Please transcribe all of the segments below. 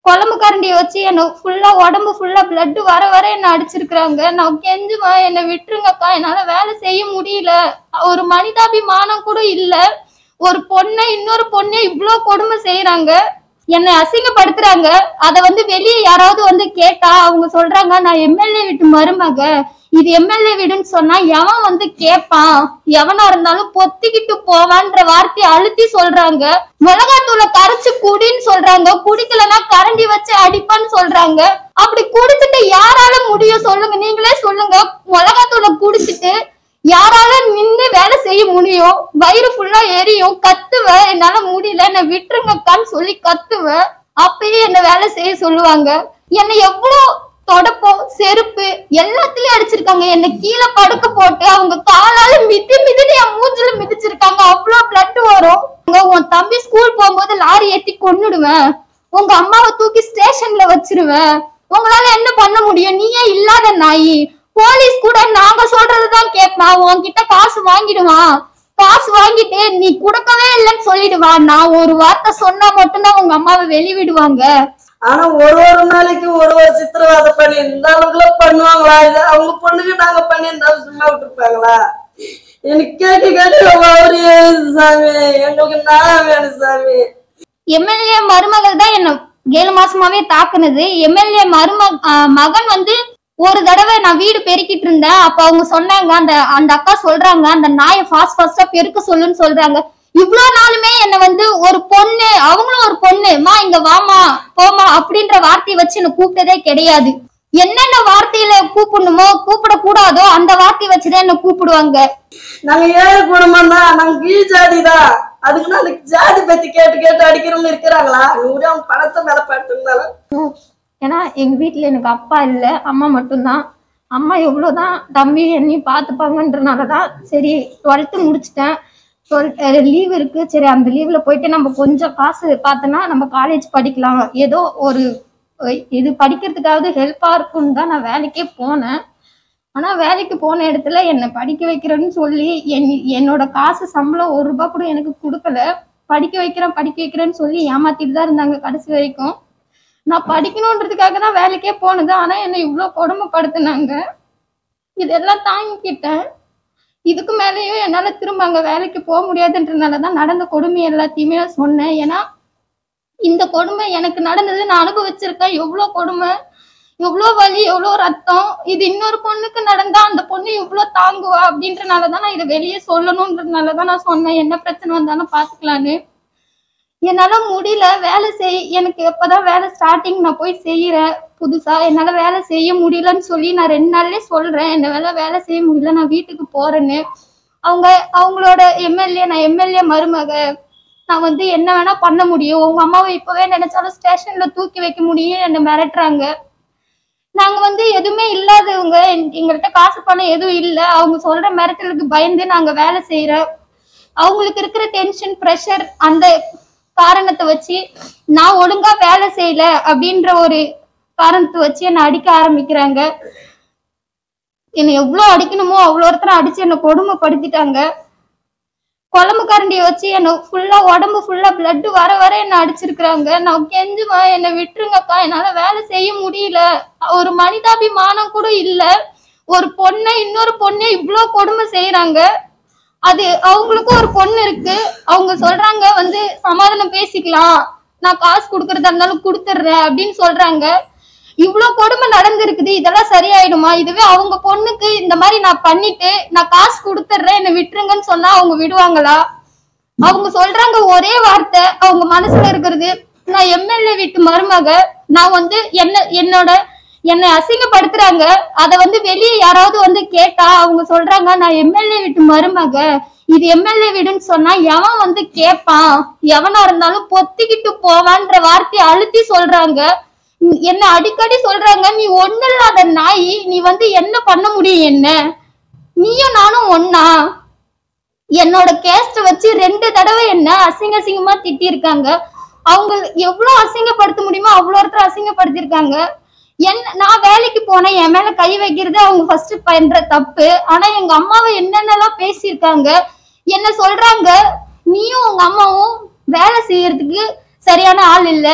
குழம்பு கரண்டியை வச்சு என்ன ஃபுல்லா உடம்பு ஃபுல்லா blood வர வர என்ன அடிச்சிருக்கிறாங்க நான் கெஞ்சுவேன் என்னை விட்டுருங்கக்கா என்னால வேலை செய்ய முடியல ஒரு மனிதாபிமானம் கூட இல்ல ஒரு பொண்ணை இன்னொரு பொண்ணை இவ்ளோ கொடுமை செய்யறாங்க என்னை அசிங்கப்படுத்துறாங்க அத வந்து வெளியே யாராவது வந்து கேட்டா அவங்க சொல்றாங்க நான் எம்எல்ஏ வீட்டு மருமக இது எம்எல்ஏ வீடுன்னு சொன்னா எவன் வந்து கேட்பான் எவனா இருந்தாலும் பொத்திக்கிட்டு போவான்ற வார்த்தையை அழுத்தி சொல்றாங்க மிளகாத்தூளை கரைச்சு குடின்னு சொல்றாங்க குடிக்கலன்னா கரண்டி வச்சு அடிப்பான்னு சொல்றாங்க அப்படி குடிச்சிட்டு யாரால முடியும் சொல்லுங்க நீங்களே சொல்லுங்க மிளகாத்தூளை குடிச்சிட்டு யாரால நின்னு வேலை செய்ய முடியும் வயிறு ஃபுல்லா எரியும் கத்துவேன் என்னால முடியல என்னை விட்டுருங்கக்கான்னு சொல்லி கத்துவேன் அப்பயே என்ன வேலை செய்ய சொல்லுவாங்க என்னை எவ்வளவு தொடப்பம் செருப்பு எல்லாத்துலயும் அடிச்சிருக்காங்க என்ன கீழே படுக்க போட்டு அவங்க காலால மிதி மிதின்னு என் மூஞ்சில மிதிச்சிருக்காங்க அவ்வளவு பிளட் வரும் உங்க உன் தம்பி ஸ்கூல் போகும்போது லாரி ஏத்தி கொன்னுடுவேன் உங்க அம்மாவை தூக்கி ஸ்டேஷன்ல வச்சிருவேன் உங்களால என்ன பண்ண முடியும் நீயே இல்லாத நாயி போலீஸ் கூட நாங்க சொல்றதுதான் கேட்பான் உன்கிட்ட காசு வாங்கிடுவான் காசு வாங்கிட்டு நீ கொடுக்கவே இல்லைன்னு சொல்லிடுவான் நான் ஒரு வார்த்தை சொன்னா மட்டும்தான் உங்க அம்மாவை வெளிவிடுவாங்க ஆனா ஒரு ஒரு நாளைக்கு ஒரு ஒரு சித்திரவதை பண்ணி இந்த அளவுக்குல பண்ணுவாங்களா இது அவங்க பொண்ணுக்கு நாங்க பண்ணி இருந்தாலும் சும்மா விட்டுருப்பாங்களா எனக்கு கேட்க கேட்க அவரு சாமி எங்களுக்கு நான் வேணும் சாமி எம்எல்ஏ மருமகள் தான் என்ன ஏழு மாசமாவே தாக்குனது எம்எல்ஏ மரும ஆஹ் மகன் வந்து ஒரு தடவை நான் வீடு பெருக்கிட்டு இருந்தேன் அப்ப அவங்க சொன்னாங்க அந்த அந்த அக்கா சொல்றாங்க அந்த நாயை ஃபாஸ்ட் ஃபாஸ்டா பெருக்க சொல்லுன்னு சொல்றாங்க இவ்ளோ நாளுமே என்ன வந்து ஒரு பொண்ணு அவங்களும் ஒரு பொண்ணு மா இங்க வாமா போமா அப்படின்ற வார்த்தையை வச்சு என்ன கூப்பிட்டதே கிடையாது என்னென்ன வார்த்தையில கூப்பிடணுமோ கூப்பிட கூடாதோ அந்த வார்த்தையை வச்சுதான் என்ன கூப்பிடுவாங்க நாங்க ஏழை குடும்பம் தான் நாங்க கீழ் ஜாதி தான் அதுக்குன்னு அந்த ஜாதி பத்தி கேட்டு கேட்டு அடிக்கிறவங்க இருக்கிறாங்களா நூறு அவங்க பணத்தை மேல படுத்திருந்தாலும் ஏன்னா எங்க வீட்ல எனக்கு அப்பா இல்ல அம்மா மட்டும்தான் அம்மா எவ்வளவுதான் தம்பி என்னையும் பார்த்துப்பாங்கன்றனால தான் சரி டுவெல்த்து முடிச்சிட்டேன் டுவெல்த் லீவ் இருக்கு சரி அந்த லீவ்ல போயிட்டு நம்ம கொஞ்சம் காசு பார்த்தோன்னா நம்ம காலேஜ் படிக்கலாம் ஏதோ ஒரு அஹ் இது படிக்கிறதுக்காவது ஹெல்ப்பா இருக்கும்னு தான் நான் வேலைக்கே போனேன் ஆனா வேலைக்கு போன இடத்துல என்னை படிக்க வைக்கிறேன்னு சொல்லி என் என்னோட காசு சம்பளம் ஒரு ரூபாய் கூட எனக்கு கொடுக்கல படிக்க வைக்கிறேன் படிக்க வைக்கிறேன்னு சொல்லி ஏமாத்திட்டு தான் இருந்தாங்க கடைசி வரைக்கும் நான் படிக்கணுன்றதுக்காக தான் வேலைக்கே போனது ஆனா என்னை இவ்வளோ கொடுமைப்படுத்துனாங்க இதெல்லாம் தாங்கிக்கிட்டேன் இதுக்கு மேலேயும் என்னால திரும்ப அங்க வேலைக்கு போக முடியாதுன்றனால தான் நடந்த கொடுமை எல்லாத்தையுமே நான் சொன்னேன் ஏன்னா இந்த கொடுமை எனக்கு நடந்தது நான் அனுபவிச்சிருக்கேன் எவ்வளோ கொடுமை எவ்வளோ வலி எவ்வளோ ரத்தம் இது இன்னொரு பொண்ணுக்கு நடந்தா அந்த பொண்ணு இவ்வளோ தாங்குவா அப்படின்றனால தான் நான் இதை வெளியே சொல்லணுன்றதுனால தான் நான் சொன்னேன் என்ன பிரச்சனை வந்தாலும் பார்த்துக்கலான்னு என்னால முடியல வேலை செய் எனக்கு எப்பதான் வேலை ஸ்டார்டிங் நான் போய் செய்யறேன் புதுசா என்னால வேலை செய்ய முடியலன்னு சொல்லி நான் ரெண்டு நாள்லயே சொல்றேன் என்னால வேலை செய்ய முடியல நான் வீட்டுக்கு போறேன்னு அவங்க அவங்களோட எம்எல்ஏ நான் எம்எல்ஏ மருமக நான் வந்து என்ன வேணா பண்ண முடியும் உங்க அம்மாவை இப்பவே நினைச்சாலும் ஸ்டேஷன்ல தூக்கி வைக்க முடியும் என்ன மிரட்டுறாங்க நாங்க வந்து எதுவுமே இல்லாதவங்க எங்க- எங்கள்கிட்ட காசு பணம் எதுவும் இல்ல அவங்க சொல்ற மிரட்டலுக்கு பயந்து நாங்க வேலை செய்யறோம் அவங்களுக்கு இருக்கிற டென்ஷன் ப்ரெஷர் அந்த காரணத்தை வச்சு நான் ஒழுங்கா வேலை செய்யல அப்படின்ற ஒரு காரணத்தை வச்சு என்னை அடிக்க ஆரம்பிக்கிறாங்க என்னை எவ்வளவு அடிக்கணுமோ அவ்வளோ ஒருத்தர அடிச்சு என்னை கொடுமைப்படுத்திட்டாங்க குழம்பு கரண்டியை வச்சு என்னை ஃபுல்லா உடம்பு ஃபுல்லா blood வர வர என்ன அடிச்சிருக்கிறாங்க நான் கெஞ்சுவேன் என்னை விட்டுருங்கக்கா என்னால வேலை செய்ய முடியல ஒரு மனிதாபிமானம் கூட இல்ல ஒரு பொண்ணை இன்னொரு பொண்ணை இவ்ளோ கொடுமை செய்யறாங்க அது அவங்களுக்கும் ஒரு பொண்ணு இருக்கு அவங்க சொல்றாங்க வந்து சமாதானம் பேசிக்கலாம் நான் காசு கொடுக்கறதா இருந்தாலும் கொடுத்துட்றேன் அப்படின்னு சொல்றாங்க இவ்ளோ கொடுமை நடந்திருக்குது இதெல்லாம் சரியாயிடுமா இதுவே அவங்க பொண்ணுக்கு இந்த மாதிரி நான் பண்ணிட்டு நான் காசு கொடுத்துட்றேன் என்னை விட்டுருங்கன்னு சொன்னா அவங்க விடுவாங்களா அவங்க சொல்றாங்க ஒரே வார்த்தை அவங்க மனசுல இருக்கிறது நான் எம்எல்ஏ வீட்டு மருமக நான் வந்து என்ன என்னோட என்னை அசிங்கப்படுத்துறாங்க அத வந்து வெளியே யாராவது வந்து கேட்டா அவங்க சொல்றாங்க நான் எம்எல்ஏ வீட்டு மருமக இது எம்எல்ஏ வீடுன்னு சொன்னா எவன் வந்து கேட்பான் எவனா இருந்தாலும் பொத்திக்கிட்டு போவான்ற வார்த்தையை அழுத்தி சொல்றாங்க உம் என்ன அடிக்கடி சொல்றாங்க நீ ஒண்ணு இல்லாத நாய் நீ வந்து என்ன பண்ண முடியும் என்ன நீயும் நானும் ஒன்னா என்னோட கேஸ்ட வச்சு ரெண்டு தடவை என்ன அசிங்க அசிங்கமா திட்டியிருக்காங்க அவங்க எவ்வளவு அசிங்கப்படுத்த முடியுமோ அவ்வளோ ஒருத்தர் அசிங்கப்படுத்திருக்காங்க என்ன நான் வேலைக்கு போனேன் என் மேல கை வைக்கிறது அவங்க ஃபர்ஸ்ட் பண்ற தப்பு ஆனா எங்க அம்மாவை என்னென்னலாம் பேசியிருக்காங்க என்ன சொல்றாங்க நீயும் உங்க அம்மாவும் வேலை செய்யறதுக்கு சரியான ஆள் இல்ல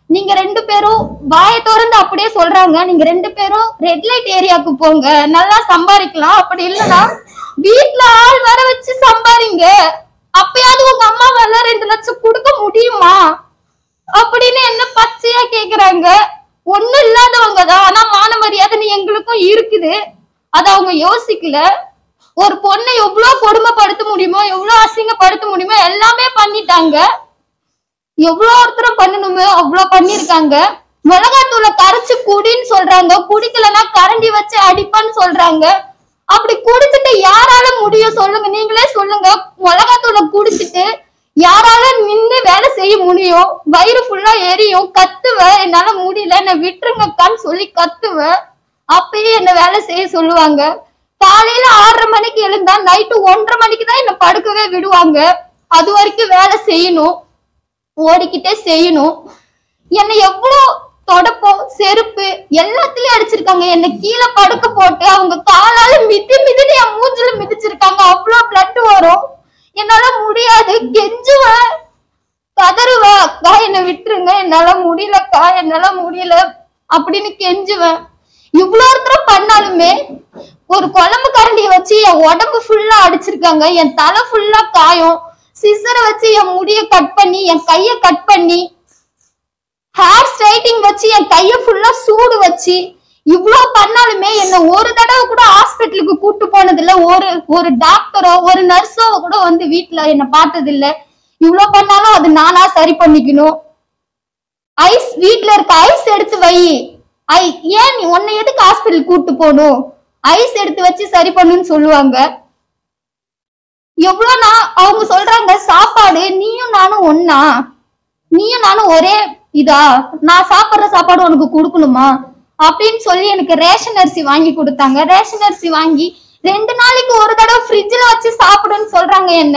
நீங்க ரெண்டு பேரும் வாயை திறந்து அப்படியே சொல்றாங்க நீங்க ரெண்டு பேரும் ரெட் லைட் ஏரியாவுக்கு போங்க நல்லா சம்பாதிக்கலாம் அப்படி இல்லைன்னா வீட்ல ஆள் வர வச்சு சம்பாரிங்க அப்பயாவது உங்க அம்மாவால ரெண்டு லட்சம் கொடுக்க முடியுமா அப்படின்னு என்ன பச்சையா கேக்குறாங்க ஒண்ணும் இல்லாதவங்க தான் ஆனா மான மரியாதை எங்களுக்கும் இருக்குது அத அவங்க யோசிக்கல ஒரு பொண்ணை எவ்வளவு கொடுமைப்படுத்த முடியுமோ எவ்வளவு அசிங்கப்படுத்த முடியுமோ எல்லாமே பண்ணிட்டாங்க எவ்வளவு ஒருத்தரம் பண்ணணுமோ அவ்வளவு பண்ணிருக்காங்க மிளகாத்தூளை கரைச்சு குடின்னு சொல்றாங்க குடிக்கலன்னா கரண்டி வச்சு அடிப்பான்னு சொல்றாங்க அப்படி குடிச்சிட்டு யாரால முடியும் சொல்லுங்க நீங்களே சொல்லுங்க மிளகாத்தூளை குடிச்சிட்டு யாரால நின்னு வேலை செய்ய முடியும் வயிறு ஃபுல்லா எரியும் கத்துவேன் என்னால முடியல என்ன விட்டுருங்கக்கான்னு சொல்லி கத்துவேன் அப்பயே என்ன வேலை செய்ய சொல்லுவாங்க காலையில ஆறரை மணிக்கு எழுந்தா நைட்டு ஒன்றரை மணிக்கு தான் என்ன படுக்கவே விடுவாங்க அது வரைக்கும் வேலை செய்யணும் ஓடிக்கிட்டே செய்யணும் என்னை எவ்வளோ தொடப்பம் செருப்பு எல்லாத்துலயும் அடிச்சிருக்காங்க என்னை கீழே படுக்க போட்டு அவங்க காலால மிதி மிதின்னு என் மூஞ்சில மிதிச்சிருக்காங்க அவ்வளோ பிளட் வரும் என்னால முடியாது கெஞ்சுவேன் கதறுவேன் அக்கா என்னை விட்டுருங்க என்னால முடியலக்கா என்னால முடியல அப்படின்னு கெஞ்சுவேன் இவ்வளோ ஒருத்தரம் பண்ணாலுமே ஒரு குழம்பு கரண்டிய வச்சு என் உடம்பு ஃபுல்லா அடிச்சிருக்காங்க என் தலை ஃபுல்லா காயம் சிசரை வச்சு என் முடிய கட் பண்ணி என் கைய கட் பண்ணி ஹேர் ஸ்ட்ரைட்டிங் வச்சு என் கைய ஃபுல்லா சூடு வச்சு இவ்ளோ பண்ணாலுமே என்ன ஒரு தடவை கூட ஹாஸ்பிட்டலுக்கு கூட்டு போனது இல்ல ஒரு ஒரு டாக்டரோ ஒரு நர்ஸோ கூட வந்து வீட்ல என்ன பார்த்தது இல்ல இவ்ளோ பண்ணாலும் அது நானா சரி பண்ணிக்கணும் ஐஸ் வீட்ல இருக்க ஐஸ் எடுத்து வை ஐ ஏன் நீ உன்னை எதுக்கு ஹாஸ்பிட்டல் கூட்டு போகணும் ஐஸ் எடுத்து வச்சு சரி பண்ணுன்னு சொல்லுவாங்க எவ்வளோ நான் அவங்க சொல்றாங்க சாப்பாடு நீயும் நானும் ஒன்னா நீயும் நானும் ஒரே இதா நான் சாப்பிடுற சாப்பாடு உனக்கு கொடுக்கணுமா அப்படின்னு சொல்லி எனக்கு ரேஷன் அரிசி வாங்கி கொடுத்தாங்க ரேஷன் அரிசி வாங்கி ரெண்டு நாளைக்கு ஒரு தடவை ஃப்ரிட்ஜில் வச்சு சாப்பிடுன்னு சொல்றாங்க என்ன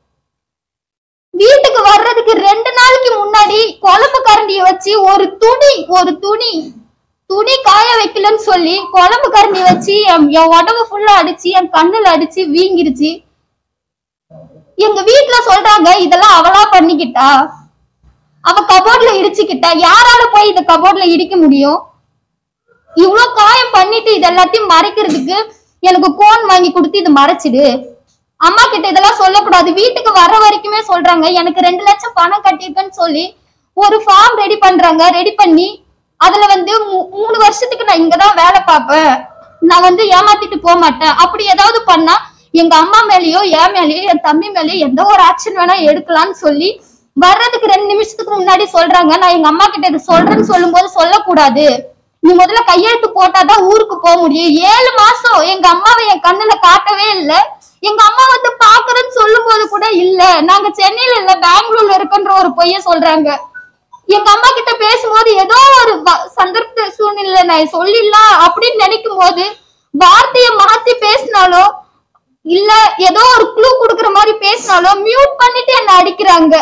வீட்டுக்கு வர்றதுக்கு ரெண்டு நாளைக்கு முன்னாடி குழம்பு கரண்டிய வச்சு ஒரு துணி ஒரு துணி துணி காய வைக்கலன்னு சொல்லி குழம்பு கரண்டி வச்சு என் என் உடம்பு ஃபுல்லா அடிச்சு என் கண்ணுல அடிச்சு வீங்கிருச்சு எங்க வீட்ல சொல்றாங்க இதெல்லாம் அவளா பண்ணிக்கிட்டா அவ கபோர்ட்ல இடிச்சுக்கிட்டா யாரால போய் இந்த கபோர்ட்ல இடிக்க முடியும் இவ்ளோ காயம் பண்ணிட்டு இது எல்லாத்தையும் மறைக்கிறதுக்கு எனக்கு கோன் வாங்கி கொடுத்து இது மறைச்சிடு அம்மா கிட்ட இதெல்லாம் சொல்லக்கூடாது வீட்டுக்கு வர வரைக்குமே சொல்றாங்க எனக்கு ரெண்டு லட்சம் பணம் கட்டியிருக்கேன்னு சொல்லி ஒரு ஃபார்ம் ரெடி பண்றாங்க ரெடி பண்ணி அதுல வந்து மூ- மூணு வருஷத்துக்கு நான் இங்கதான் வேலை பார்ப்பேன் நான் வந்து ஏமாத்திட்டு போக மாட்டேன் அப்படி ஏதாவது பண்ணா எங்க அம்மா மேலயோ என் மேலயோ என் தம்பி மேலயோ எந்த ஒரு ஆக்ஷன் வேணா எடுக்கலாம்னு சொல்லி வர்றதுக்கு ரெண்டு நிமிஷத்துக்கு முன்னாடி சொல்றாங்க நான் எங்க அம்மா கிட்ட இதை சொல்றேன்னு சொல்லும்போது சொல்லக்கூடாது நீ முதல்ல கையெழுத்து போட்டாதான் ஊருக்கு போக முடியும் ஏழு மாசம் எங்க அம்மாவை என் கண்ணுல காட்டவே இல்ல எங்க அம்மா வந்து பாக்குறேன்னு சொல்லும் போது கூட இல்ல நாங்க சென்னையில இல்ல பெங்களூர்ல இருக்கன்ற ஒரு பொய்ய சொல்றாங்க எங்க அம்மா கிட்ட பேசும்போது ஏதோ ஒரு வ- சந்தர்ப்ப சூழ்நிலை நான் சொல்லிடலாம் அப்படின்னு நினைக்கும் போது வார்த்தைய மாத்தி பேசினாலோ இல்ல ஏதோ ஒரு க்ளூ குடுக்குற மாதிரி பேசினாலும் மியூட் பண்ணிட்டு என்ன அடிக்கிறாங்க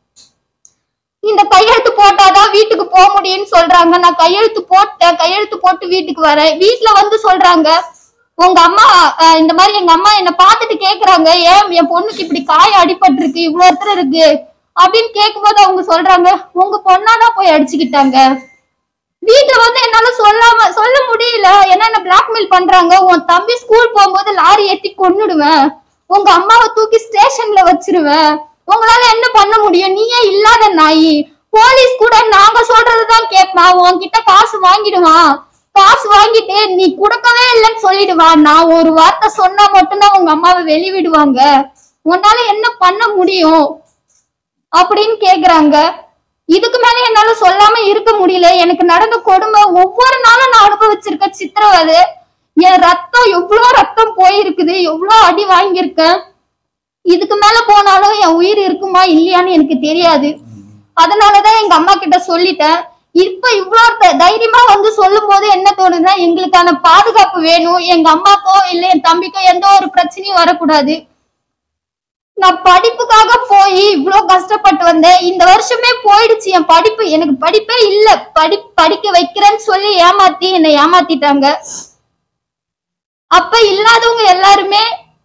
இந்த கையெழுத்து போட்டாதான் வீட்டுக்கு போக முடியும்னு சொல்றாங்க நான் கையெழுத்து போட்டேன் கையெழுத்து போட்டு வீட்டுக்கு வரேன் வீட்ல வந்து சொல்றாங்க உங்க அம்மா அஹ், இந்த மாதிரி எங்க அம்மா என்ன பார்த்துட்டு கேக்குறாங்க ஏன் என் பொண்ணுக்கு இப்படி காயம் அடிபட்டிருக்கு இவ்வளவு இடத்துல இருக்கு அப்படின்னு கேட்கும்போது அவங்க சொல்றாங்க உங்க பொண்ணாதான் போய் அடிச்சுக்கிட்டாங்க வீட்டுல வந்து என்னால சொல்லாம சொல்ல முடியல ஏன்னா என்ன பிளாக்மெயில் பண்றாங்க உன் தம்பி ஸ்கூல் போகும்போது லாரி ஏத்தி கொன்னுடுவேன் உங்க அம்மாவை தூக்கி ஸ்டேஷன்ல வச்சிருவேன் உங்களால என்ன பண்ண முடியும் நீயே இல்லாத நாயி போலீஸ் கூட நாங்க சொல்றதுதான் கேட்பான் உன்கிட்ட காசு வாங்கிடுவான் காசு வாங்கிட்டு நீ கொடுக்கவே இல்லைன்னு சொல்லிடுவான் நான் ஒரு வார்த்தை சொன்னா மட்டும்தான் உங்க அம்மாவை வெளிவிடுவாங்க உன்னால என்ன பண்ண முடியும் அப்படின்னு கேக்குறாங்க இதுக்கு மேல என்னால சொல்லாம இருக்க முடியல எனக்கு நடந்த கொடுமை ஒவ்வொரு நாளும் நான் அனுபவிச்சிருக்க சித்திரவதை என் ரத்தம் எவ்வளவு ரத்தம் போயிருக்குது எவ்வளவு அடி வாங்கியிருக்கேன் இதுக்கு மேல போனாலும் என் உயிர் இருக்குமா இல்லையான்னு எனக்கு தெரியாது அதனாலதான் எங்க அம்மா கிட்ட சொல்லிட்டேன் இப்ப இவ்வளவு த- தைரியமா வந்து சொல்லும் போது என்ன தோணுதுன்னா எங்களுக்கான பாதுகாப்பு வேணும் எங்க அம்மாக்கோ இல்ல என் தம்பிக்கோ எந்த ஒரு பிரச்சனையும் வரக்கூடாது நான் படிப்புக்காக போய் இவ்ளோ கஷ்டப்பட்டு வந்தேன் இந்த வருஷமே போயிடுச்சு என் படிப்பு எனக்கு படிப்பே இல்ல படி படிக்க வைக்கிறேன்னு சொல்லி ஏமாத்தி என்னை ஏமாத்திட்டாங்க அப்ப இல்லாதவங்க எல்லாருமே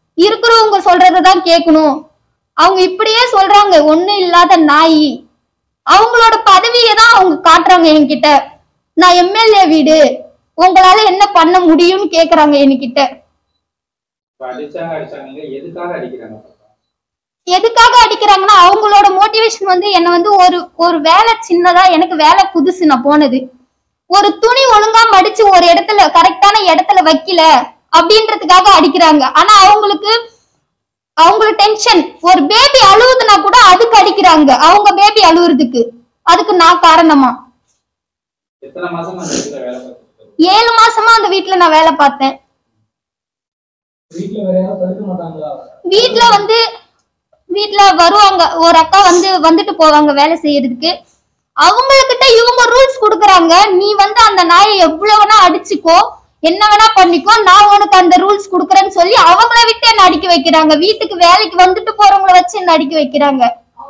இருக்கிறவங்க சொல்றதை தான் கேட்கணும் அவங்க இப்படியே சொல்றாங்க ஒண்ணு இல்லாத நாய் அவங்களோட பதவியை தான் அவங்க காட்டுறாங்க என்கிட்ட நான் எம்எல்ஏ வீடு உங்களால என்ன பண்ண முடியும்னு கேக்குறாங்க என்கிட்ட இப்ப அடிச்சாங்க அடிச்சாங்க எதுக்காக அடிக்கிறாங்க பாப்பா? எதுக்காக அடிக்கிறாங்கன்னா அவங்களோட மோட்டிவேஷன் வந்து என்ன வந்து ஒரு ஒரு வேலை சின்னதா எனக்கு வேலை புதுசு நான் போனது ஒரு துணி ஒழுங்கா மடிச்சு ஒரு இடத்துல கரெக்டான இடத்துல வைக்கல அப்படின்றதுக்காக அடிக்கிறாங்க ஆனா அவங்களுக்கு அவங்களுக்கு டென்ஷன் ஒரு பேபி அழுவுதுன்னா கூட அதுக்கு அடிக்கிறாங்க அவங்க பேபி அழுவுறதுக்கு அதுக்கு நான் காரணமா எத்தனை மாசமா அந்த இடத்துல வேலை பார்த்துட்டு ஏழு மாசமா அந்த வீட்ல நான் வேலை பார்த்தேன் வீட்டுல வேற யாரும் தடுக்க மாட்டாங்களா வீட்ல வந்து வீட்ல வருவாங்க ஒரு அக்கா வந்து வந்துட்டு போவாங்க வேலை செய்யறதுக்கு அவங்கக்கிட்ட இவங்க ரூல்ஸ் கொடுக்குறாங்க நீ வந்து அந்த நாயை எவ்வளவு வேணா அடிச்சுக்கோ என்ன வேணா பண்ணிக்கோ நான் உனக்கு அந்த ரூல்ஸ் கொடுக்குறேன்னு சொல்லி அவங்கள விட்டு என்ன அடிக்க வைக்கிறாங்க வீட்டுக்கு வேலைக்கு வந்துட்டு போறவங்கள வச்சு என்ன அடிக்க வைக்கிறாங்க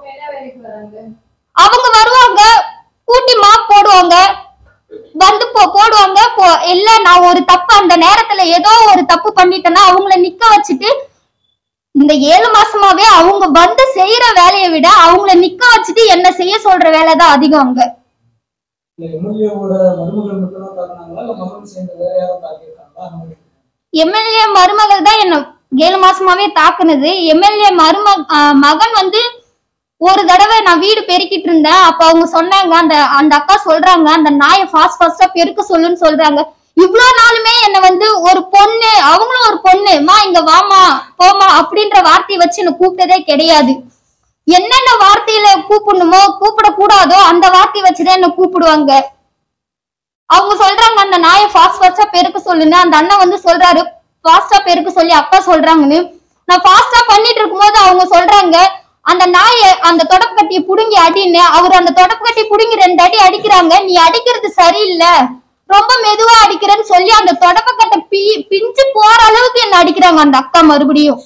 அவங்க வருவாங்க கூட்டி மாப் போடுவாங்க வந்து போ போடுவாங்க போ இல்ல நான் ஒரு தப்பு அந்த நேரத்துல ஏதோ ஒரு தப்பு பண்ணிட்டேன்னா அவங்கள நிக்க வச்சுட்டு இந்த ஏழு மாசமாவே அவங்க வந்து செய்யற வேலையை விட அவங்கள நிக்க வச்சுட்டு என்ன செய்ய சொல்ற வேலை தான் அதிகம் அங்க இல்ல எம்எல்ஏவோட மருமகள் மட்டும் தான் தாக்குனாங்களா இல்ல மகன் சேர்ந்து வேற யாரும் தாக்கியிருக்காங்களா அந்த மாதிரி எம்எல்ஏ மருமகள் தான் என்ன ஏழு மாசமாவே தாக்குனது எம்எல்ஏ மரும ஆஹ் மகன் வந்து ஒரு தடவை நான் வீடு பெருக்கிட்டு இருந்தேன் அப்ப அவங்க சொன்னாங்க அந்த அந்த அக்கா சொல்றாங்க அந்த நாயை ஃபாஸ்ட் ஃபாஸ்டா பெருக்க சொல்லுன்னு சொல்றாங்க இவ்வளவு நாளுமே என்ன வந்து ஒரு பொண்ணு அவங்களும் ஒரு பொண்ணு மா இங்க வாமா போமா அப்படின்ற வார்த்தையை வச்சு என்ன கூப்பிட்டதே கிடையாது என்னென்ன வார்த்தையில கூப்பிடணுமோ கூப்பிடக்கூடாதோ அந்த வார்த்தையை வச்சுதான் என்ன கூப்பிடுவாங்க அவங்க சொல்றாங்க அந்த நாயை ஃபாஸ்ட் ஃபாஸ்டா பெருக்க சொல்லுன்னு அந்த அண்ணன் வந்து சொல்றாரு ஃபாஸ்டா பெருக்க சொல்லி அப்பா சொல்றாங்கன்னு நான் ஃபாஸ்டா பண்ணிட்டு இருக்கும்போது அவங்க சொல்றாங்க அந்த நாயை அந்த தொடப்பு கட்டியை புடுங்கி அடின்னு அவர் அந்த தொடப்பு கட்டி புடுங்கி ரெண்டு அடி அடிக்கிறாங்க நீ அடிக்கிறது சரியில்லை ரொம்ப மெதுவா அடிக்கிறேன்னு சொல்லி அந்த தொடப்பக்கட்டை பி பிஞ்சு போற அளவுக்கு என்ன அடிக்கிறாங்க அந்த அக்கா மறுபடியும்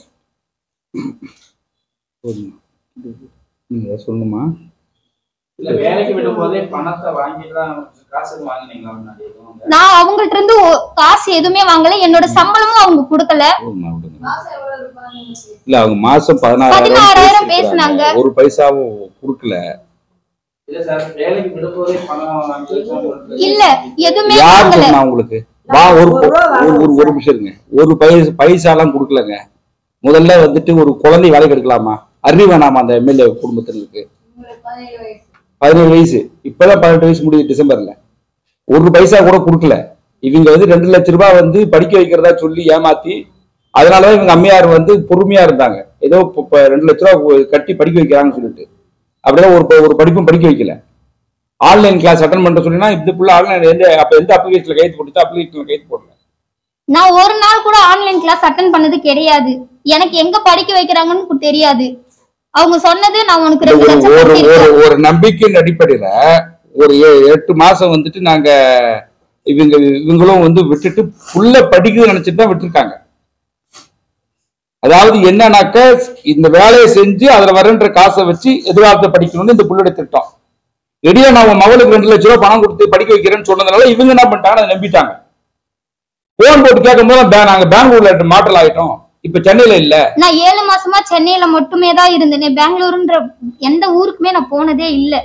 போதுமா நீங்க சொல்லணுமா இல்ல வேலைக்கு விடும் போதே பணத்தை வாங்கிட்டு தான் காசு எதுவும் வாங்குனீங்களா முன்னாடி எதுவும்? நான் அவங்கள்ட்ட இருந்து ஒ- காசு எதுவுமே வாங்கல என்னோட சம்பளமும் அவங்க கொடுக்கல போதுமா விடுங்க இல்ல அவங்க மாசம் பதினாறாயிரம் பதினாறாயிரம் பேசியிருக்காங்க. பேசுனாங்க. ஒரு பைசாவும் கொடுக்கல இல்ல சார் வேலைக்கு விடும் போதே பணம் வாங்கிட்டு இல்ல எதுவுமே யார் வாங்கல சொன்னா உங்களுக்கு வா ஒரு ஒரு ரூபா ஒரு ஒரு ஒரு நிமிஷம் இருங்க ஒரு பைசா பைசாலாம் கொடுக்கலங்க முதல்ல வந்துட்டு ஒரு குழந்தை வேலைக்கு எடுக்கலாமா அறிவு வேணாமா அந்த எம்எல்ஏ குடும்பத்தினருக்கு பதினேழு வயசு இப்பதான் பதினெட்டு வயசு முடியுது டிசம்பர்ல ஒரு பைசா கூட கொடுக்கல இவங்க வந்து ரெண்டு லட்ச ரூபாய் வந்து படிக்க வைக்கிறதா சொல்லி ஏமாத்தி அதனாலதான் இவங்க அம்மையார் வந்து பொறுமையா இருந்தாங்க ஏதோ இப்ப- இப்ப ரெண்டு லட்ச ரூபாய் கட்டி படிக்க வைக்கிறாங்கன்னு சொல்லிட்டு அப்படியே ஒரு ப- ஒரு படிப்பும் படிக்க வைக்கல ஆன்லைன் கிளாஸ் அட்டன் பண்ண சொன்னா இது ஃபுல்லா ஆன்லைன் எந்த அப்ப எந்த அப்ளிகேஷன்ல கைத்து போட்டு அப்ளிகேஷன்ல கைத்து போடல நான் ஒரு நாள் கூட ஆன்லைன் கிளாஸ் அட்டன் பண்ணது கிடையாது எனக்கு எங்க படிக்க வைக்கிறாங்கன்னு தெரியாது அவங்க சொன்னது நான் உனக்கு ரெண்டு ஒரு லட்சம் ஒரு ஒரு கட்டியிருக்கேன். ஒரு நம்பிக்கையின் அடிப்படையில ஒரு ஏ- எட்டு மாசம் வந்துட்டு நாங்க இவங்க இவங்களும் வந்து விட்டுட்டு புள்ள படிக்குதுன்னு நினைச்சிட்டு தான் விட்டுருக்காங்க அதாவது என்னன்னாக்க இந்த வேலையை செஞ்சு அதுல வரன்ற காசை வச்சு எதிர்காலத்தை படிக்கணும்னு இந்த புள்ளோட திட்டம் ரெடியா நான் உன் மகளுக்கு ரெண்டு லட்ச ரூபாய் பணம் கொடுத்து படிக்க வைக்கிறேன்னு சொன்னதுனால இவங்க என்ன பண்ணிட்டாங்க அதை நம்பிட்டாங்க போன் போட்டு கேட்கும் போது பே- நாங்க பெங்களூர்ல மாற்றல் ஆயிட்டோம் இப்ப சென்னையில இல்ல நான் ஏழு மாசமா சென்னையில மட்டுமே தான் இருந்தேனே பெங்களூருன்ற எந்த ஊருக்குமே நான் போனதே இல்ல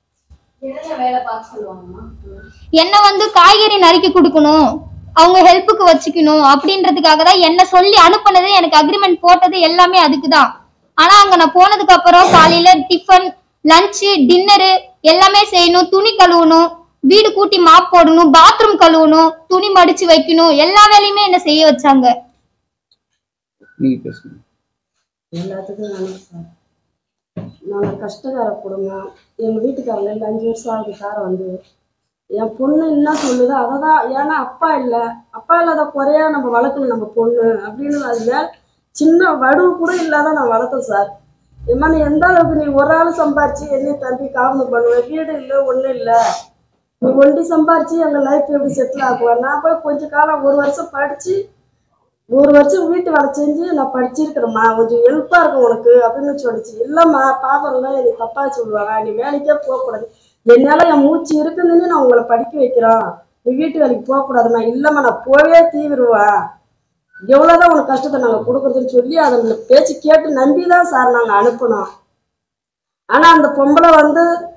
என்ன வந்து காய்கறி நறுக்கி கொடுக்கணும் அவங்க ஹெல்ப்புக்கு வச்சுக்கணும் அப்படின்றதுக்காக தான் என்ன சொல்லி அனுப்புனது எனக்கு அக்ரிமெண்ட் போட்டது எல்லாமே அதுக்கு தான் ஆனா அங்க நான் போனதுக்கு அப்புறம் காலையில டிஃபன் லஞ்சு டின்னரு எல்லாமே செய்யணும் துணி கழுவணும் வீடு கூட்டி மாப் போடணும் பாத்ரூம் கழுவணும் துணி மடிச்சு வைக்கணும் எல்லா வேலையுமே என்ன செய்ய வச்சாங்க நீங்க பேசுங்க எல்லாத்துக்கும் வணக்கம் சார் நாங்கள் கஷ்டக்கார குடும்பம் எங்கள் வீட்டுக்காரங்க இல்லை அஞ்சு வருஷம் ஆகுது கார வந்து என் பொண்ணு என்ன சொல்லுதோ அதை தான் ஏன்னா அப்பா இல்லை அப்பா இல்லாத குறையா நம்ம வளர்க்கணும் நம்ம பொண்ணு அப்படின்னு அது மேல சின்ன வடுவு கூட இல்லாத நான் வளர்த்தேன் சார் ஏம்மா நீ எந்த அளவுக்கு நீ ஒரு ஆள் சம்பாரிச்சு என்னையும் தம்பி காரணம் பண்ணுவேன் வீடு இல்லை ஒன்றும் இல்லை நீ ஒண்டி சம்பாரிச்சு எங்கள் லைஃப் எப்படி செட்டில் ஆகுவேன் நான் போய் கொஞ்ச காலம் ஒரு வருஷம் படித்து ஒரு வருஷம் வீட்டு வேலை செஞ்சு நான் படிச்சிருக்கிறேம்மா கொஞ்சம் ஹெல்ப்பாக இருக்கும் உனக்கு அப்படின்னு சொல்லிச்சு இல்லைம்மா பாப்பறலாம் என்னை தப்பாக சொல்லுவாங்க நீ வேலைக்கே போகக்கூடாது என்னால் என் மூச்சு இருக்குதுன்னு நான் உங்களை படிக்க வைக்கிறோம் நீ வீட்டு வேலைக்கு போகக்கூடாதும்மா இல்லைம்மா நான் போவே தீவிருவேன் எவ்வளோதான் உனக்கு கஷ்டத்தை நாங்கள் கொடுக்குறதுன்னு சொல்லி அதை பேச்சு கேட்டு நம்பி தான் சார் நாங்கள் அனுப்பினோம் ஆனால் அந்த பொம்பளை வந்து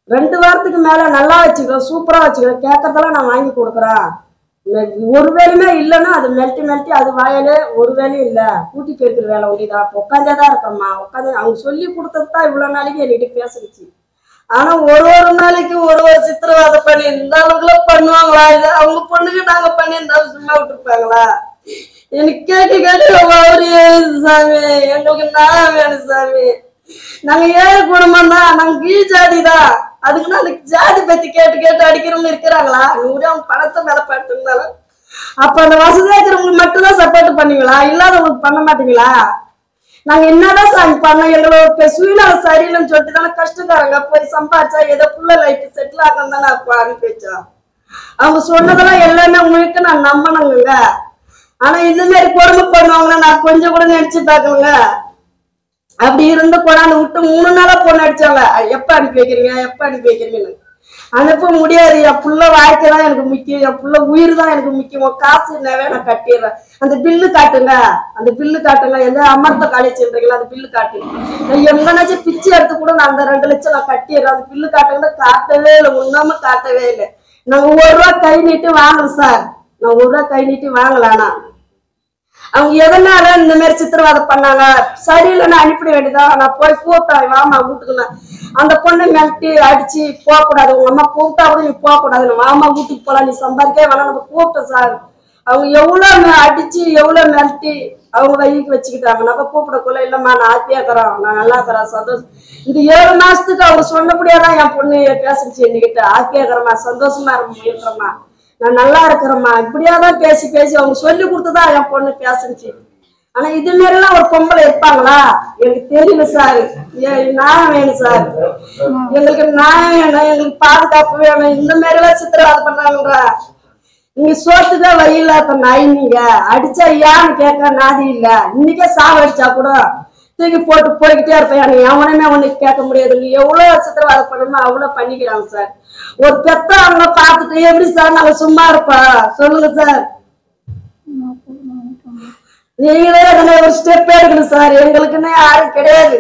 ரெண்டு வாரத்துக்கு மேல நல்லா வச்சுக்கிறோம் சூப்பரா வச்சுக்கிறோம் கேட்கறதெல்லாம் நான் வாங்கி கொடுக்குறேன் மெ- ஒரு வேலையுமே இல்லைன்னா அது மெல்ட்டி மெல்ட்டி அது வாயிலே ஒரு வேலையும் இல்லை கூட்டி பெருக்கிற வேலை ஒண்டிதான் உட்காந்தே தான் இருக்கம்மா உட்காந்து அவங்க சொல்லி கொடுத்தது தான் இவ்வளவு நாளைக்கு என்கிட்ட பேசுனுச்சு ஆனா ஒரு ஒரு நாளைக்கு ஒரு ஒரு சித்திரவாதை பண்ணி இந்த அளவுக்குள்ள பண்ணுவாங்களா இல்ல அவங்க பொண்ணுக்கு நாங்க பண்ணி இருந்தாலும் சும்மா விட்டுருப்பாங்களா எனக்கு கேட்டு கேட்டு அவரு சாமி எங்களுக்கு நான் வேணும் சாமி நாங்க ஏழை குடும்பம் தான் நாங்க கீழ் ஜாதி தான் அதுக்குன்னு அந்த ஜாதி பத்தி கேட்டு கேட்டு அடிக்கிறவங்க இருக்கிறாங்களா நூறு அவங்க பணத்தை மேல படுத்திருந்தாலும் அப்ப அந்த வசதியா இருக்கிறவங்களுக்கு மட்டும் தான் சப்போர்ட் பண்ணுவீங்களா இல்லாதவங்களுக்கு பண்ண மாட்டீங்களா நாங்க என்னதான் சாமி பண்ணோம் எங்களோட சூழ்நிலை சரியில்லைன்னு சொல்லிட்டு தானே கஷ்டக்காரங்க போய் சம்பாதிச்சா ஏதோ புள்ள லைஃப் செட்டில் ஆகணும் தானே அப்ப அனுப்பி வச்சோம் அவங்க சொன்னதெல்லாம் எல்லாமே உங்களுக்கு நான் நம்பணுங்க ஆனா இந்த மாதிரி கொடுமை பண்ணுவாங்கன்னு நான் கொஞ்சம் கூட நினைச்சு பார்க்கலங்க அப்படி இருந்து கொண்டாந்து விட்டு மூணு நாளா பொண்ணு அடிச்சாங்க அஹ் எப்ப அனுப்பி வைக்கிறீங்க எப்ப அனுப்பி வைக்கிறீங்கன்னு அனுப்ப முடியாது என் புள்ள வாழ்க்கை தான் எனக்கு முக்கியம் என் புள்ள உயிர் தான் எனக்கு முக்கியம் உன் காசு என்னவே நான் கட்டிடுறேன் அந்த பில்லு காட்டுங்க அந்த பில்லு காட்டுங்க எந்த அமர்த்த காலேஜ்ன்றீங்களா அந்த பில்லு காட்டுங்க நான் எங்கனாச்சும் பிச்சை எடுத்து கூட நான் அந்த ரெண்டு லட்சம் நான் கட்டிடுறேன் அந்த பில்லு காட்டுங்கன்னா காட்டவே இல்லை உண்ணாம காட்டவே இல்லை நாங்க ஒரு ரூபா கை நீட்டி வாங்கல சார் நான் ஒரு ரூபா கை நீட்டி வாங்கல ஆனா அவங்க எதனால இந்த மாதிரி சித்திரவதை பண்ணாங்க சரியில்லைன்னு அனுப்பிட வேண்டியதா நான் போய் கூப்பிட்டேன் வாமா வீட்டுக்கு நான் அந்த பொண்ணை மிரட்டி அடிச்சு போகக்கூடாது உங்க அம்மா கூப்பிட்டா கூட நீ போகக்கூடாது வாமா வீட்டுக்கு போலாம் நீ சம்பாதிக்கவே வேணாம் நம்ம கூப்பிட்டோம் சார் அவங்க எவ்வளவு ம- அடிச்சு எவ்வளவு மிரட்டி அவங்க வயிக்கு வச்சுக்கிட்டாங்க நம்ம கூப்பிடக்குள்ள இல்லம்மா நான் ஹாப்பியா இருக்கிறோம் நான் நல்லா இருக்கிறேன் சந்தோஷம் இந்த ஏழு மாசத்துக்கு அவங்க சொன்னபடியாதான் என் பொண்ணு பேசுச்சு என்கிட்ட ஹாப்பியா இருக்கிறம்மா சந்தோஷமா இருக்க இருக்கிறம்மா நான் நல்லா இருக்கிறேம்மா இப்படியாதான் பேசி பேசி அவங்க சொல்லி கொடுத்துதான் என் பொண்ணு பேசுச்சு ஆனா இது மாதிரி எல்லாம் ஒரு பொம்பளை இருப்பாங்களா எனக்கு தெரியல சார் நான் வேணும் சார் எங்களுக்கு நான் வேணும் எங்களுக்கு பாதுகாப்பு வேணும் இந்த மாதிரி எல்லாம் சித்திரவதை பண்றாங்கன்றா நீங்க சோத்துக்கே வழி இல்லாத நாய் நீங்க அடிச்சா ஏன்னு கேட்க நாதி இல்ல இன்னைக்கே சாவ அடிச்சா கூட தூக்கி போட்டு போய்கிட்டே இருப்பேன் நீ எவனுமே உனக்கு கேட்க முடியாது நீ எவ்வளவு சித்திரவதை பண்ணணுமோ அவ்வளவு பண்ணிக்கிறாங்க சார் ஒரு பெத்த அவங்க பார்த்துட்டு எப்படி சார் நாங்க சும்மா இருப்பா சொல்லுங்க சார் நீங்களே அதுல ஒரு ஸ்டெப் எடுக்கணும் சார் எங்களுக்குன்னு யாரும் கிடையாது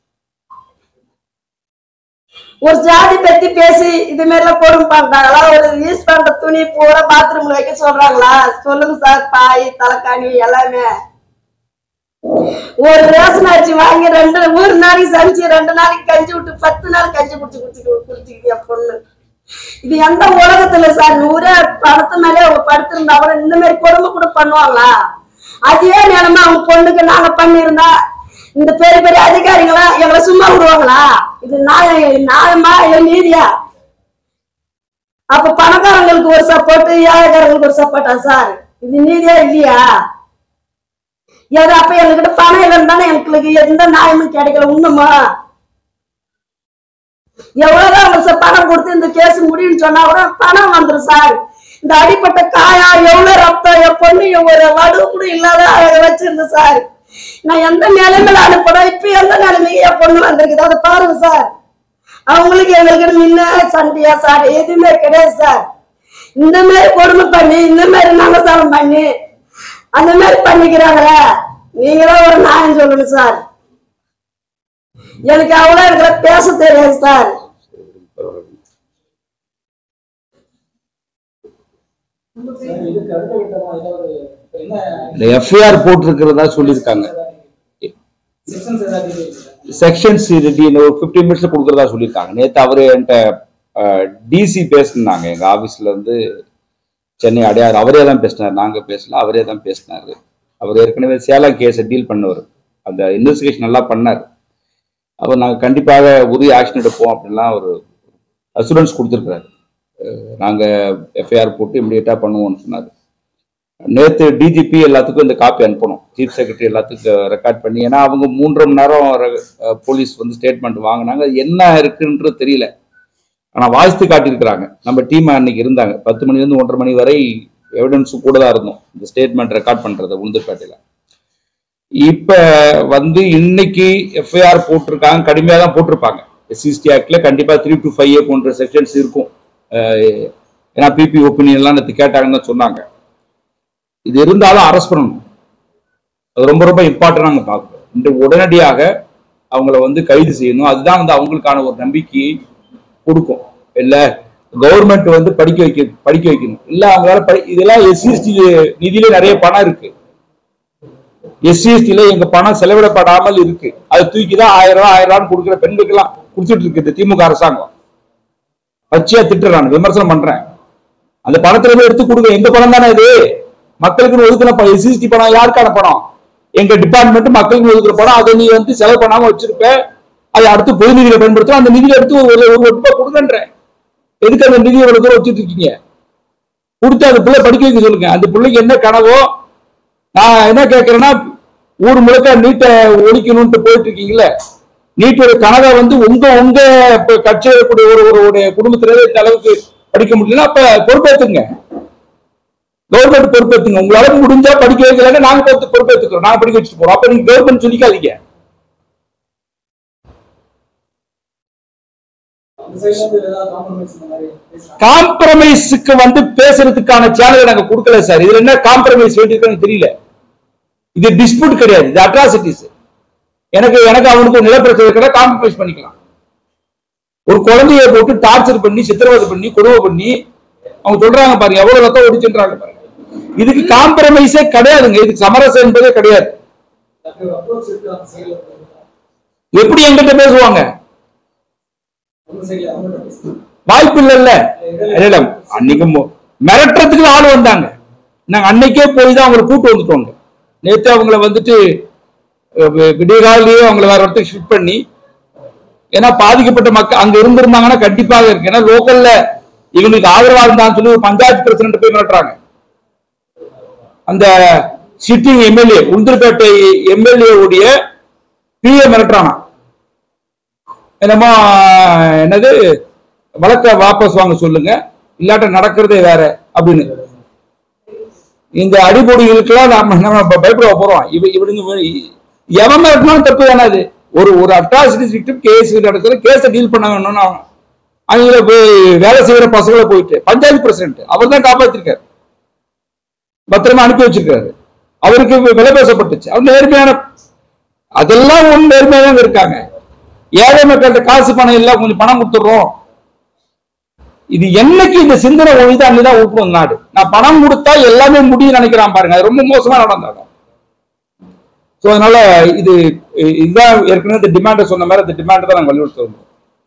ஒரு ஜாதி பத்தி பேசி இது மாதிரி எல்லாம் போடும் பண்றாங்களா ஒரு யூஸ் பண்ற துணி பூரா பாத்ரூம்ல வைக்க சொல்றாங்களா சொல்லுங்க சார் பாய் தலைக்காணி எல்லாமே ஒரு ரேஷன் அரிசி வாங்கி ரெண்டு ஒரு நாளைக்கு சமைச்சு ரெண்டு நாளைக்கு கஞ்சி விட்டு பத்து நாள் கஞ்சி குடிச்சு குடிச்சு குடிச்சுக்கிது என் பொண்ணு இது எந்த உலகத்துல சார் நூறே படத்து மேலே அவங்க படுத்திருந்தா கூட இந்த மாதிரி கொடுமை கூட பண்ணுவாங்களா அதே நேரமா அவங்க பொண்ணுக்கு நாங்க பண்ணியிருந்தா இந்த பெரிய பெரிய அதிகாரிங்களா எங்களை சும்மா விடுவாங்களா இது நியாய நியாயமா இல்ல நீதியா அப்ப பணக்காரங்களுக்கு ஒரு சப்போர்ட் ஏழைக்காரங்களுக்கு ஒரு சப்போர்ட்டா சார் இது நீதியா இல்லையா ஏதோ அப்ப எங்ககிட்ட பணம் இல்லைன்னு தானே எங்களுக்கு எந்த நியாயமும் கிடைக்கல உண்மைமா எவ்வளவுதான் அவங்க ச- பணம் கொடுத்து இந்த கேஸ் முடியும்னு சொன்னா கூட பணம் வந்துரும் சார் இந்த அடிப்பட்ட காயா எவ்வளவு ரத்தம் என் பொண்ணு ஒரு வடு கூட இல்லாத அழக வச்சிருந்த சார் நான் எந்த நிலைமையில அனுப்பணும் இப்ப எந்த நிலைமைக்கு என் பொண்ணு வந்திருக்குது அதை பாருங்க சார் அவங்களுக்கு எங்களுக்கு முன்ன சண்டையா சார் எதுவுமே கிடையாது சார் இந்த மாதிரி கொடுமை பண்ணி இந்த மாதிரி நமசாரம் பண்ணி அந்த மாதிரி பண்ணிக்கிறாங்களே நீங்களும் ஒரு நியாயம் சொல்லணும் சார் எனக்கு அவ்வளவு எனக்கு பேச தெரியாது சார் சார், இதுக்கு அடுத்த கட்டமா ஏதாவது என்ன இந்த எஃப்ஐஆர் போட்டிருக்கிறதா சொல்லியிருக்காங்க செக்ஷன்ஸ் ஏதாவது இருக்கா? செக்ஷன்ஸ் ஒரு ஃபிஃப்டீன் மினிட்ஸ்ல கொடுக்குறதா சொல்லியிருக்காங்க நேற்று அவர் என்கிட்ட டிசி பேசினாங்க எங்க ஆபீஸ்ல இருந்து சென்னை அடையார் அவரே தான் பேசினார் நாங்க பேசல அவரே தான் பேசினாரு அவர் ஏற்கனவே சேலம் கேஸை டீல் பண்ணவர் அந்த இன்வெஸ்டிகேஷன் நல்லா பண்ணார் அவர் நாங்கள் கண்டிப்பாக உரிய ஆக்ஷன் எடுப்போம் அப்படின்லாம் ஒரு அசூரன்ஸ் கொடுத்துருக்காரு நாங்கள் எஃப்ஐஆர் போட்டு இம்மிடியட்டாக பண்ணுவோம்னு சொன்னார் நேற்று டிஜிபி எல்லாத்துக்கும் இந்த காப்பி அனுப்பணும் சீஃப் செக்ரட்டரி எல்லாத்துக்கும் ரெக்கார்ட் பண்ணி ஏன்னா அவங்க மூன்றரை மணி நேரம் re- அஹ் போலீஸ் வந்து ஸ்டேட்மெண்ட் வாங்கினாங்க அது என்ன இருக்குன்றது தெரியல ஆனால் வாசித்து காட்டியிருக்கிறாங்க நம்ம டீம் அன்னைக்கு இருந்தாங்க பத்து மணிலேருந்து ஒன்றரை மணி வரை எவிடன்ஸும் கூட தான் இருந்தோம் இந்த ஸ்டேட்மெண்ட் ரெக்கார்ட் பண்ணுறது உளுந்தூர்பேட்டையில் இப்போ வந்து இன்னைக்கு எஃப்ஐஆர் போட்டிருக்காங்க கடுமையாக தான் போட்டிருப்பாங்க எஸ்சிஎஸ்டி ஆக்ட்ல கண்டிப்பாக த்ரீ டு ஃபைவ் ஏ போன்ற செக்ஷன்ஸ் இருக்கும் அஹ் ஏன்னா பிபி ஒப்பீனியன்லாம் நேற்று கேட்டாங்கன்னு தான் சொன்னாங்க இது இருந்தாலும் அரெஸ்ட் பண்ணணும் அது ரொம்ப ரொம்ப இம்பார்ட்டன்ட் நாங்கள் பார்க்குறோம் இந்த உடனடியாக அவங்கள வந்து கைது செய்யணும் அதுதான் வந்து அவங்களுக்கான ஒரு நம்பிக்கையை கொடுக்கும் இல்ல கவர்மெண்ட் வந்து படிக்க வைக்க படிக்க வைக்கணும் இல்ல அவங்களால படி இதெல்லாம் எஸ்சிஎஸ்டி நிதியில நிறைய பணம் இருக்கு எஸ்சிஎஸ்டில எங்க பணம் செலவிடப்படாமல் இருக்கு அதை தூக்கி தான் ஆயிரம் ரூபாய் ஆயிரம் ரூபாய் கொடுக்குற பெண்களுக்கெல்லாம் கொடுத்துட்டு இருக்கு இந்த திமுக அரசாங்கம் பச்சையா திட்டுறான் விமர்சனம் பண்றேன் அந்த பணத்துல இருந்து எடுத்து கொடுங்க எங்க பணம் தானே இது மக்களுக்கு ஒதுக்கின பணம் எஸ்சிஎஸ்டி பணம் யாருக்கான பணம் எங்க டிபார்ட்மெண்ட் மக்களுக்கு ஒதுக்குற பணம் அதை நீ வந்து செலவு பண்ணாம வச்சிருப்ப அதை அடுத்து பொது நிதியில பயன்படுத்தும் அந்த நிதியில எடுத்து ஒரு ஒரு ஒரு ரூபாய் கொடுங்கன்றேன் எதுக்கு அந்த நிதி இவ்வளவு தூரம் வச்சுட்டு இருக்கீங்க கொடுத்து அந்த பிள்ளை படிக்க வைக்க சொல்லுங்க அந்த பிள்ளைக்கு என்ன கனவோ நான் என்ன கேட்கறேன்னா ஊர் முழுக்க நீட்டை ஒழிக்கணும்ட்டு போயிட்டு இருக்கீங்களே நீட்டோட கனவை வந்து உங்க உங்க இப்ப கட்சியில் இருக்கக்கூடிய ஒரு ஒரு ஒரு குடும்பத்தினரே இந்த அளவுக்கு படிக்க முடியலன்னா அப்ப பொறுப்பேற்றுங்க கவர்மெண்ட் பொறுப்பேற்றுங்க உங்களால முடிஞ்சா படிக்க வைக்கலன்னா நாங்க பொறுத்து பொறுப்பேற்றுக்கிறோம் நாங்க படிக்க வச்சுட்டு போறோம் அப்ப நீங்க கவர்மெண்ட் சொல்லிக்காதீங்க அந்த சைடுல இருந்து ஏதாவது காம்ப்ரமைஸ் இந்த மாதிரி பேசுறாங்க காம்ப்ரமைஸுக்கு வந்து பேசுறதுக்கான சேனல் நாங்க கொடுக்கல சார் இதுல என்ன காம்ப்ரமைஸ் வேண்டியிருக்குன்னு தெரியல இது டிஸ்பியூட் கிடையாது இது அட்ராசிட்டிஸ் எனக்கு எனக்கு அவனுக்கு நிலப்பிரச்சனை இருக்கிற காம்ப்ரமைஸ் பண்ணிக்கலாம் ஒரு குழந்தைய போட்டு டார்ச்சர் பண்ணி சித்திரவதை பண்ணி கொடுமை பண்ணி அவங்க சொல்றாங்க பாருங்க எவ்வளவு ரத்தம் ஒடிச்சுன்றாங்க பாருங்க இதுக்கு காம்ப்ரமைஸே கிடையாதுங்க இதுக்கு சமரசம் என்பதே கிடையாது அப்படி ஒரு அப்ரோச் இருக்கு அந்த சைடுல எப்படி எங்கிட்ட பேசுவாங்க உங்க சைடுல அவங்க பேசுறாங்க வாய்ப்பு இல்லைல்ல இல்ல அன்னைக்கு மு- மிரட்டுறதுக்கு ஆள் வந்தாங்க நாங்க அன்னைக்கே போய் தான் அவங்களை கூட்டு வந்துட்டோங்க நேத்து அவங்கள வந்துட்டு அஹ், வி- விடியகாலையே அவங்கள வேற இடத்துக்கு ஷிஃப்ட் பண்ணி ஏன்னா பாதிக்கப்பட்ட மக்கள் அங்க இருந்திருந்தாங்கன்னா கண்டிப்பாக இருக்கு ஏன்னா லோக்கல்ல இவங்களுக்கு ஆதரவா இருந்தான்னு சொல்லி ஒரு பஞ்சாயத்து பிரசிடண்ட் போய் மிரட்டுறாங்க அந்த சிட்டிங் எம்எல்ஏ உளுந்தூர்பேட்டை எம்எல்ஏ உடைய பிஏ மிரட்டுறானா என்னமோ என்னது வழக்க வாபஸ் வாங்க சொல்லுங்க இல்லாட்ட நடக்கிறதே வேற அப்படின்னு இந்த அடிப்பொடிகளுக்கெல்லாம் நாம நம்ம ப- பயப்பட போறோம் இவ இவனுங்க வே- எவன் மிரட்டினாலும் தப்பு தானே அது ஒரு ஒரு அட்ராசிட்டி விக்டிம் கேஸ் நடக்குது கேஸை டீல் பண்ணணும்னு அவன் அவங்கள போய் வேலை செய்யற பசங்களை போயிட்டு பஞ்சாயத்து பிரசிடென்ட் அவர் தான் காப்பாத்திருக்காரு பத்திரமா அனுப்பி வச்சிருக்காரு அவருக்கு வி- விலை பேசப்பட்டுச்சு அவர் நேர்மையான அதெல்லாம் ஒண்ணு நேர்மையா தான் இருக்காங்க ஏழை மக்கள்கிட்ட காசு பணம் இல்ல கொஞ்சம் பணம் கொடுத்துடுறோம் இது என்னைக்கு இந்த சிந்தனை ஒழிதான் அன்னைதான் ஊட்டணும் நாடு நான் பணம் கொடுத்தா எல்லாமே முடியும் நினைக்கிறான் பாருங்க அது ரொம்ப மோசமா நடந்தாலும் ஸோ அதனால இது இதுதான் ஏற்கனவே இந்த டிமாண்டை சொன்ன மாதிரி அந்த டிமாண்டை தான் நாங்கள் வலியுறுத்துவோம்